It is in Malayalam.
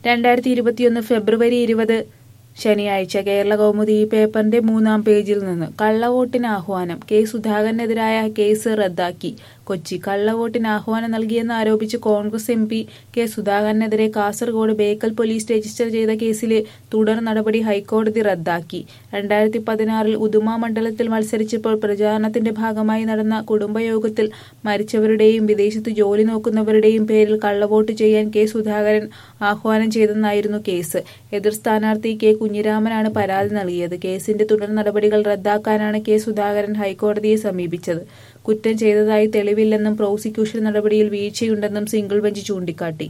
രണ്ടായിരത്തി ഇരുപത്തിയൊന്ന് ഫെബ്രുവരി ഇരുപത് ശനിയാഴ്ച കേരള കൗമുദി ഈ പേപ്പറിന്റെ മൂന്നാം പേജിൽ നിന്ന് കള്ളവോട്ടിന് ആഹ്വാനം കെ സുധാകരനെതിരായ കേസ് റദ്ദാക്കി കൊച്ചി കള്ളവോട്ടിന് ആഹ്വാനം നൽകിയെന്ന് ആരോപിച്ച് കോൺഗ്രസ് എം പി കെ സുധാകരനെതിരെ കാസർഗോഡ് ബേക്കൽ പോലീസ് രജിസ്റ്റർ ചെയ്ത കേസിലെ തുടർ നടപടി ഹൈക്കോടതി റദ്ദാക്കി രണ്ടായിരത്തി പതിനാറിൽ ഉദുമ മണ്ഡലത്തിൽ മത്സരിച്ചപ്പോൾ പ്രചാരണത്തിന്റെ ഭാഗമായി നടന്ന കുടുംബയോഗത്തിൽ മരിച്ചവരുടെയും വിദേശത്ത് ജോലി നോക്കുന്നവരുടെയും പേരിൽ കള്ളവോട്ട് ചെയ്യാൻ കെ സുധാകരൻ ആഹ്വാനം ചെയ്തെന്നായിരുന്നു കേസ് എതിർ സ്ഥാനാർത്ഥി കെ കുഞ്ഞിരാമനാണ് പരാതി നൽകിയത് കേസിന്റെ തുടർ നടപടികൾ റദ്ദാക്കാനാണ് കെ സുധാകരൻ ഹൈക്കോടതിയെ സമീപിച്ചത് കുറ്റം ചെയ്തതായി തെളിവില്ലെന്നും പ്രോസിക്യൂഷൻ നടപടിയിൽ വീഴ്ചയുണ്ടെന്നും സിംഗിൾ ബെഞ്ച് ചൂണ്ടിക്കാട്ടി